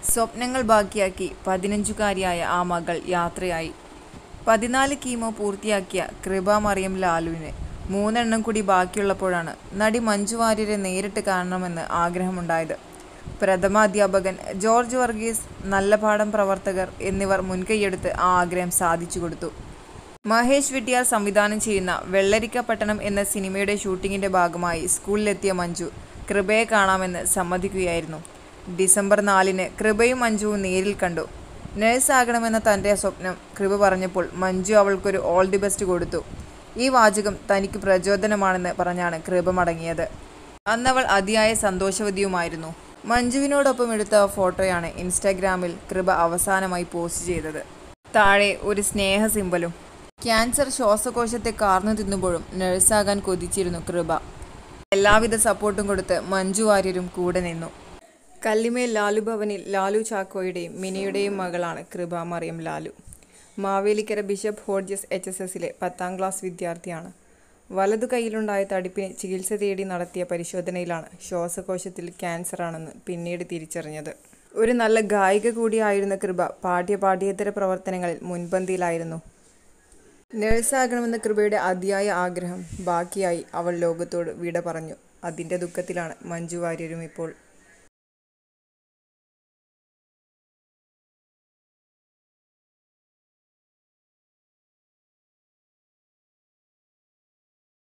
സ്വപ്നങ്ങൾ ബാക്കിയാക്കി പതിനഞ്ചുകാരിയായ ആ മകൾ യാത്രയായി പതിനാല് കീമോ പൂർത്തിയാക്കിയ കൃപ മറിയം ലാലുവിന് മൂന്നെണ്ണം കൂടി ബാക്കിയുള്ളപ്പോഴാണ് നടി മഞ്ജു വാര്യരെ നേരിട്ട് കാണണമെന്ന് ആഗ്രഹമുണ്ടായത് പ്രഥമാധ്യാപകൻ ജോർജ് വർഗീസ് നല്ല പാഠം പ്രവർത്തകർ എന്നിവർ മുൻകൈയെടുത്ത് ആ ആഗ്രഹം സാധിച്ചു കൊടുത്തു മഹേഷ് വിട്യാർ സംവിധാനം ചെയ്യുന്ന വെള്ളരിക്ക പട്ടണം എന്ന സിനിമയുടെ ഷൂട്ടിങ്ങിന്റെ ഭാഗമായി സ്കൂളിലെത്തിയ മഞ്ജു കൃപയെ കാണാമെന്ന് സമ്മതിക്കുകയായിരുന്നു ഡിസംബർ നാലിന് കൃപയും മഞ്ജുവും നേരിൽ കണ്ടു നഴ്സാകണമെന്ന തൻ്റെ സ്വപ്നം കൃപ പറഞ്ഞപ്പോൾ മഞ്ജു അവൾക്കൊരു ഓൾ ദി ബെസ്റ്റ് കൊടുത്തു ഈ വാചകം തനിക്ക് പ്രചോദനമാണെന്ന് പറഞ്ഞാണ് കൃപ മടങ്ങിയത് അന്നവൾ അതിയായ സന്തോഷവതിയുമായിരുന്നു മഞ്ജുവിനോടൊപ്പം എടുത്ത ഫോട്ടോയാണ് ഇൻസ്റ്റാഗ്രാമിൽ കൃപ അവസാനമായി പോസ്റ്റ് ചെയ്തത് താഴെ ഒരു സ്നേഹ സിമ്പലും ക്യാൻസർ ശ്വാസകോശത്തെ കാർന്നു തിന്നുമ്പോഴും നഴ്സാകാൻ കൊതിച്ചിരുന്നു കൃപ എല്ലാവിധ സപ്പോർട്ടും കൊടുത്ത് മഞ്ജു വാര്യരും കൂടെ നിന്നു കല്ലിമേൽ ലാലു ഭവനിൽ ലാലു ചാക്കോയുടെയും മിനിയുടെയും മകളാണ് Kripa Mariyam Lalu Mavelikkara bishop Hodges H S എസിലെ പത്താം ക്ലാസ് വിദ്യാർത്ഥിയാണ് വലതു കൈയിലുണ്ടായ തടിപ്പിന് ചികിത്സ തേടി നടത്തിയ പരിശോധനയിലാണ് ശ്വാസകോശത്തിൽ ക്യാൻസറാണെന്ന് പിന്നീട് തിരിച്ചറിഞ്ഞത് ഒരു നല്ല ഗായിക കൂടിയായിരുന്ന കൃപ പാഠ്യ പാഠ്യേതര പ്രവർത്തനങ്ങളിൽ മുൻപന്തിയിലായിരുന്നു നഴ്സാകണമെന്ന കൃപയുടെ അതിയായ ആഗ്രഹം ബാക്കിയായി അവൾ ലോകത്തോട് വിട പറഞ്ഞു അതിൻ്റെ ദുഃഖത്തിലാണ് മഞ്ജു വാര്യരും ഇപ്പോൾ